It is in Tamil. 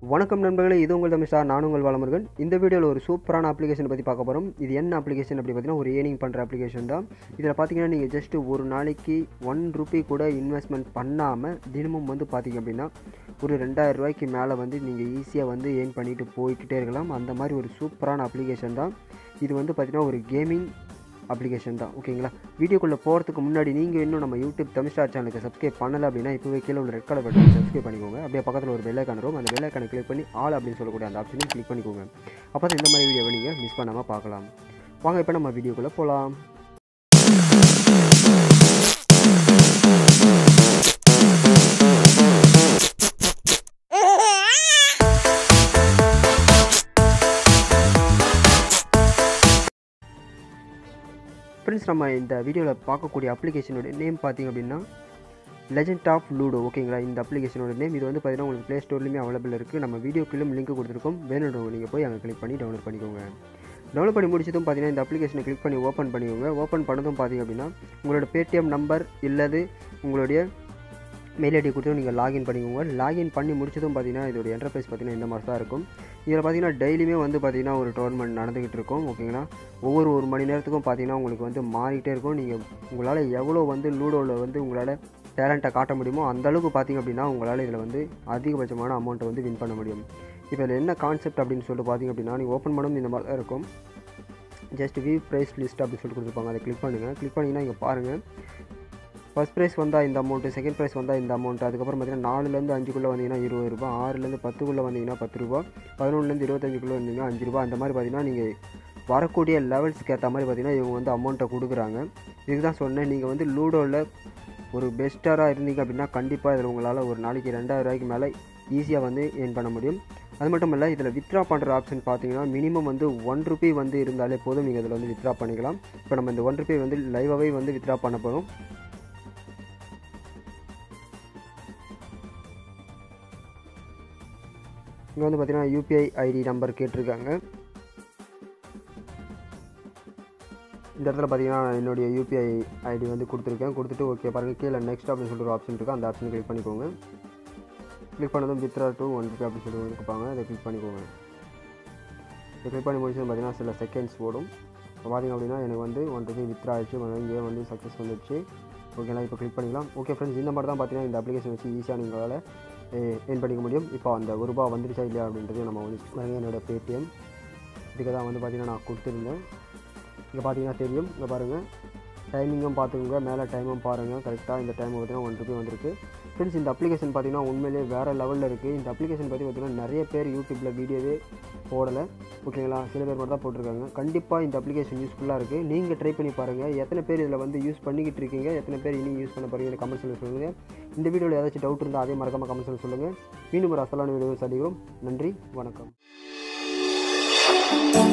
வணக்கம் நண்பர்களே இது உங்கள் தமிழ் ஸ்டார் நான் உங்கள் வளமுருகன் இந்த வீடியோவில் ஒரு சூப்பரான அப்ளிகேஷன் பற்றி பார்க்க போகிறோம் இது என்ன அப்ளிகேஷன் அப்படி பார்த்தீங்கன்னா ஒரு ஏர்னிங் பண்ணுற அப்ளிகேஷன் தான் இதில் பார்த்தீங்கன்னா நீங்கள் ஜஸ்ட் ஒரு நாளைக்கு ஒன் ருபி கூட இன்வெஸ்ட்மெண்ட் பண்ணாமல் தினமும் வந்து பார்த்தீங்க அப்படின்னா ஒரு ரெண்டாயிரம் ரூபாய்க்கு மேலே வந்து நீங்கள் ஈஸியாக வந்து ஏர்ன் பண்ணிட்டு போய்கிட்டே இருக்கலாம் அந்த மாதிரி ஒரு சூப்பரான அப்ளிகேஷன் தான் இது வந்து பார்த்தீங்கன்னா ஒரு கேமிங் அப்ளிகேஷன் தான் ஓகேங்களா வீடியோக்குள்ளே போகிறதுக்கு முன்னாடி நீங்கள் இன்னும் நம்ம யூடியூப் தமிழ் ஸ்டார் சேனலுக்கு சப்ஸ்கிரைப் பண்ணலை அப்படின்னா இப்போவே கீழே உள்ள ரெட் கலர் பட்டன் சப்ஸ்கிரைப் பண்ணிக்கோங்க அப்படியே பக்கத்தில் ஒரு பெல் ஐக்கான் வரும் அந்த பெல் ஐக்கானை கிளிக் பண்ணி ஆல் அப்படின்னு சொல்லக்கூடிய அந்த ஆப்ஷனையும் கிளிக் பண்ணிக்கோங்க அப்போ தான் இந்த மாதிரி வீடியோவை நீங்கள் மிஸ் பண்ணாமல் பார்க்கலாம் வாங்க இப்போ நம்ம வீடியோக்குள்ளே போகலாம் ஃப்ரெண்ட்ஸ் நம்ம இந்த வீடியோவில் பார்க்கக்கூடிய அப்ளிகேஷனோட நேம் பார்த்தீங்க அப்படின்னா லெஜெண்ட் ஆஃப் லூடோ ஓகேங்களா இந்த அப்ளிகேஷனோட நேம் இது வந்து பார்த்தீங்கன்னா உங்களுக்கு ப்ளே ஸ்டோர்லையுமே அவைலபிள் இருக்குது நம்ம வீடியோக்குள்ளும் லிங்க் கொடுத்துருக்கோம் வேணுன்றவங்க நீங்கள் போய் அங்கே கிளிக் பண்ணி டவுன்லோட் பண்ணிக்கோங்க டவுன்லோட் பண்ணி முடிச்சதும் பார்த்தீங்கன்னா இந்த அப்ளிகேஷனை கிளிக் பண்ணி ஓப்பன் பண்ணிக்கோங்க ஓப்பன் பண்ணதும் பார்த்தீங்க அப்படின்னா உங்களோட பேடிஎம் நம்பர் இல்லது உங்களுடைய மெயில் ஐடி கொடுத்து நீங்கள் லாகின் பண்ணிக்கோங்க லாகின் பண்ணி முடிச்சதும் பார்த்தீங்கன்னா இதோட என்டர்பிரைஸ் பார்த்தீங்கன்னா இந்த மாதிரி தான் இருக்கும் இதில் பார்த்தீங்கன்னா டெய்லியுமே வந்து பார்த்தீங்கன்னா ஒரு டோர்னமெண்ட் நடந்துக்கிட்டு இருக்கும் ஓகேங்களா ஒவ்வொரு ஒரு மணி நேரத்துக்கும் பார்த்தீங்கன்னா உங்களுக்கு வந்து மாறிக்கிட்டே இருக்கும் நீங்கள் உங்களால் எவ்வளோ வந்து லூடோவில் வந்து உங்களால் டேலண்ட்டை காட்ட முடியுமோ அந்த அளவுக்கு பார்த்தீங்க அப்படின்னா உங்களால் இதில் வந்து அதிகபட்சமான அமௌண்ட்டை வந்து வின் பண்ண முடியும் இப்போ இதில் என்ன கான்செப்ட் அப்படின்னு சொல்லிட்டு பார்த்தீங்க அப்படின்னா நீங்கள் ஓப்பன் பண்ணணும் இந்த மாதிரி தான் இருக்கும் ஜஸ்ட் வியூ ப்ரைஸ் லிஸ்ட் அப்படின்னு சொல்லிட்டு கொடுத்துருப்பாங்க அதை கிளிக் பண்ணுங்கள் கிளிக் பண்ணிங்கன்னா இங்கே பாருங்கள் ஃபஸ்ட் ப்ரைஸ் வந்தால் இந்த அமௌண்ட்டு செகண்ட் ப்ரைஸ் வந்தால் இந்த அமௌண்ட் அதுக்கப்புறம் பார்த்தீங்கன்னா நாலுலேருந்து அஞ்சுக்குள்ளே வந்தீங்கன்னா இருபது ரூபா ஆறுலேருந்து பத்துக்குள்ளே வந்தீங்கன்னா பத்து ரூபா பதினொன்றுலேருந்து இருபத்தஞ்சுக்குள்ளே வந்தீங்கன்னா அஞ்சு ரூபா அந்த மாதிரி பார்த்தீங்கன்னா நீங்கள் வரக்கூடிய லெவல்ஸ்க்கு ஏற்ற மாதிரி பார்த்தீங்கன்னா இவங்க வந்து அமௌண்ட்டை கொடுக்குறாங்க இதுக்கு தான் சொன்னேன் நீங்கள் வந்து லூடோவில் ஒரு பெஸ்ட்டாராக இருந்தீங்க அப்படின்னா கண்டிப்பாக இதில் உங்களால் ஒரு நாளைக்கு ரெண்டாயிரம் ரூபாய்க்கு மேலே ஈஸியாக வந்து ஏர்ன் பண்ண முடியும் அது மட்டும் இல்லை இதில் வித்ரா பண்ணுற ஆப்ஷன் பார்த்தீங்கன்னா மினிமம் வந்து ஒன் ருபி வந்து இருந்தாலே போதும் நீங்கள் இதில் வந்து வித்ரா பண்ணிக்கலாம் இப்போ நம்ம இந்த ஒன் ருபி வந்து லைவாகவே வந்து வித்ரா பண்ண போகிறோம் இங்கே வந்து பார்த்தீங்கன்னா யூபிஐ ஐடி நம்பர் கேட்டிருக்காங்க இந்த இடத்துல பார்த்தீங்கன்னா என்னுடைய யூபிஐ ஐடி வந்து கொடுத்துருக்கேன் கொடுத்துட்டு ஓகே பாருங்கள் கீழே நெக்ஸ்ட் அப்படின்னு சொல்லிட்டு ஒரு ஆப்ஷன் இருக்குது அந்த ஆப்ஷன் கிளிக் பண்ணிக்கோங்க கிளிக் பண்ணதும் வித்ரா டூ ஒன் ருபி அப்படின்னு சொல்லி கொடுப்பாங்க அதை கிளிக் பண்ணிக்கோங்க இதை கிளிக் பண்ணி முடிச்சு பார்த்தீங்கன்னா சில செகண்ட்ஸ் ஓடும் இப்போ பார்த்திங்க அப்படின்னா எனக்கு வந்து ஒன் ருபி வித்ரா ஆயிடுச்சு இங்கே வந்து சக்ஸஸ் வந்துடுச்சு ஓகேங்களா இப்போ கிளிக் பண்ணிக்கலாம் ஓகே ஃப்ரெண்ட்ஸ் இந்த மாதிரி தான் பார்த்தீங்கன்னா இந்த அப்ளிகேஷன் வச்சு ஈஸியாக நீங்களால் ஏர்ன் பண்ணிக்க முடியும் இப்போ அந்த ஒரு ரூபா வந்துருச்சா இல்லையா அப்படின்றது நம்ம வந்து என்னோடய பேடிஎம் இதுக்கு தான் வந்து பார்த்திங்கன்னா நான் கொடுத்துருந்தேன் இங்கே பார்த்தீங்கன்னா தெரியும் இங்கே பாருங்கள் டைமிங்கும் பார்த்துக்கோங்க மேலே டைமும் பாருங்கள் கரெக்டாக இந்த டைம் பார்த்தீங்கன்னா ஒன் ருபி வந்திருக்கு ஃப்ரெண்ட்ஸ் இந்த அப்ளிகேஷன் பார்த்தீங்கன்னா உண்மையிலேயே வேறு லெவலில் இருக்குது இந்த அப்ளிகேஷன் பற்றி பார்த்தீங்கன்னா நிறைய பேர் யூடியூப்பில் வீடியோவே போடலை ஓகேங்களா சில பேர் மட்டும் தான் போட்டிருக்காங்க கண்டிப்பாக இந்த அப்ளிகேஷன் யூஸ்ஃபுல்லாக இருக்குது நீங்கள் ட்ரை பண்ணி பாருங்கள் எத்தனை பேர் இதில் வந்து யூஸ் பண்ணிக்கிட்டு இருக்கீங்க எத்தனை பேர் இனி யூஸ் பண்ண போகிறீங்க கமெண்ட்ஸில் சொல்லுங்கள் இந்த வீடியோவில் ஏதாச்சும் டவுட் இருந்தால் அதே மறக்காமல் கமெண்ட்ஸில் சொல்லுங்கள் மீண்டும் ஒரு அசலான வீடியோ சந்திக்கிறோம் நன்றி வணக்கம்